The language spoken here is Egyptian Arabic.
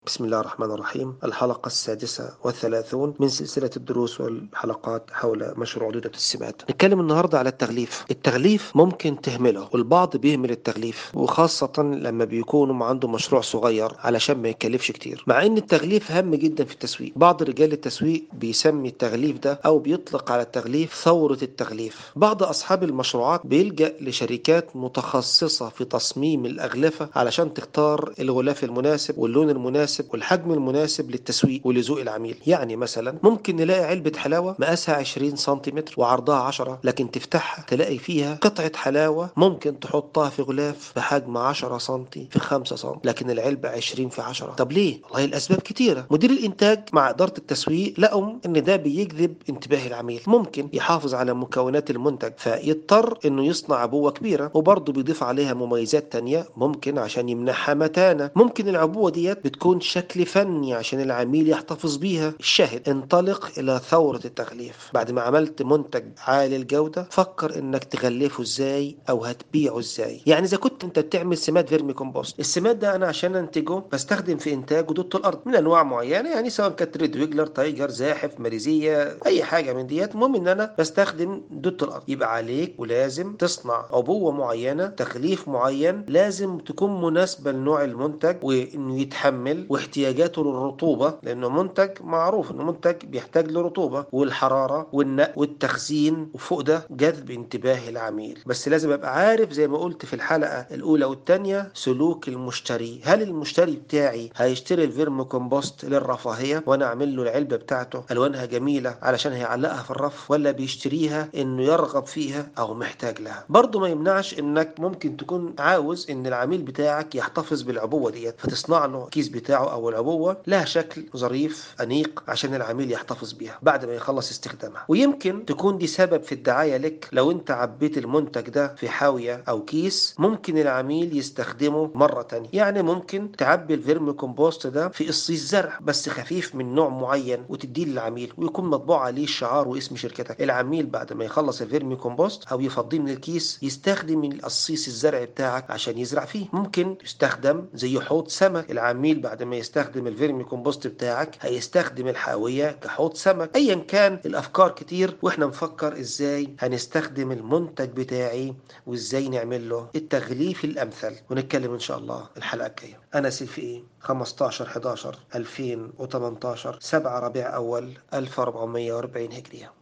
بسم الله الرحمن الرحيم الحلقة السادسة والثلاثون من سلسلة الدروس والحلقات حول مشروع دودة السمات نتكلم النهاردة على التغليف التغليف ممكن تهمله والبعض بيهمل التغليف وخاصة لما بيكونوا عنده مشروع صغير علشان ما يكلفش كتير مع ان التغليف هام جدا في التسويق بعض رجال التسويق بيسمي التغليف ده او بيطلق على التغليف ثورة التغليف بعض اصحاب المشروعات بيلجأ لشركات متخصصة في تصميم الاغلفة علشان تختار الغلاف المناسب واللون المناسب المناسب والحجم المناسب للتسويق ولذوق العميل يعني مثلا ممكن نلاقي علبة حلاوة مقاسها 20 سنتيمتر وعرضها 10 لكن تفتحها تلاقي فيها قطعة حلاوة ممكن تحطها في غلاف بحجم 10 سنتي في 5 سم لكن العلبة 20 في 10 طب ليه والله الاسباب كتيرة مدير الانتاج مع ادارة التسويق لقوا ان ده بيجذب انتباه العميل ممكن يحافظ على مكونات المنتج فيضطر انه يصنع عبوة كبيرة وبرضه بيضيف عليها مميزات تانية ممكن عشان يمنحها متانة ممكن العبوة ديت بتكون شكل فني عشان العميل يحتفظ بيها الشاهد انطلق الى ثورة التغليف بعد ما عملت منتج عالي الجودة فكر انك تغلفه ازاي او هتبيعه ازاي يعني اذا كنت انت بتعمل سماد فيرمي كومبوست السماد ده انا عشان انتجه بستخدم في انتاجه دوت الارض من انواع معينة يعني سواء كانت ريد ويجلر تايجر زاحف ماليزية اي حاجة من ديت المهم ان انا بستخدم دوت الارض يبقى عليك ولازم تصنع عبوة معينة تغليف معين لازم تكون مناسبة لنوع المنتج وانه يتحمل واحتياجاته للرطوبة لأنه منتج معروف أنه منتج بيحتاج لرطوبة والحرارة والنق والتخزين وفوق ده جذب انتباه العميل بس لازم أبقى عارف زي ما قلت في الحلقة الأولى والثانية سلوك المشتري هل المشتري بتاعي هيشتري الفيرم كومبوست للرفاهية وأنا أعمل له العلبة بتاعته ألوانها جميلة علشان هيعلقها في الرف ولا بيشتريها إنه يرغب فيها أو محتاج لها برضه ما يمنعش إنك ممكن تكون عاوز إن العميل بتاعك يحتفظ بالعبوة ديت فتصنع له الكيس بتاعه او العبوه لها شكل ظريف انيق عشان العميل يحتفظ بيها بعد ما يخلص استخدامها ويمكن تكون دي سبب في الدعايه لك لو انت عبيت المنتج ده في حاويه او كيس ممكن العميل يستخدمه مره تانية يعني ممكن تعبي الفيرم كومبوست ده في قصيص زرع بس خفيف من نوع معين وتديه للعميل ويكون مطبوع عليه الشعار واسم شركتك العميل بعد ما يخلص الفيرمي كومبوست او يفضيه من الكيس يستخدم القصيص الزرع بتاعك عشان يزرع فيه ممكن يستخدم زي حوض سمك العميل بعد ما يستخدم الفيرمي كومبوست بتاعك هيستخدم الحاوية كحوض سمك ايا كان الافكار كتير واحنا نفكر ازاي هنستخدم المنتج بتاعي وازاي نعمل له التغليف الامثل ونتكلم ان شاء الله الحلقة الجاية انا سيلفي ايه 15 11 2018 7 ربيع اول 1440 هجرية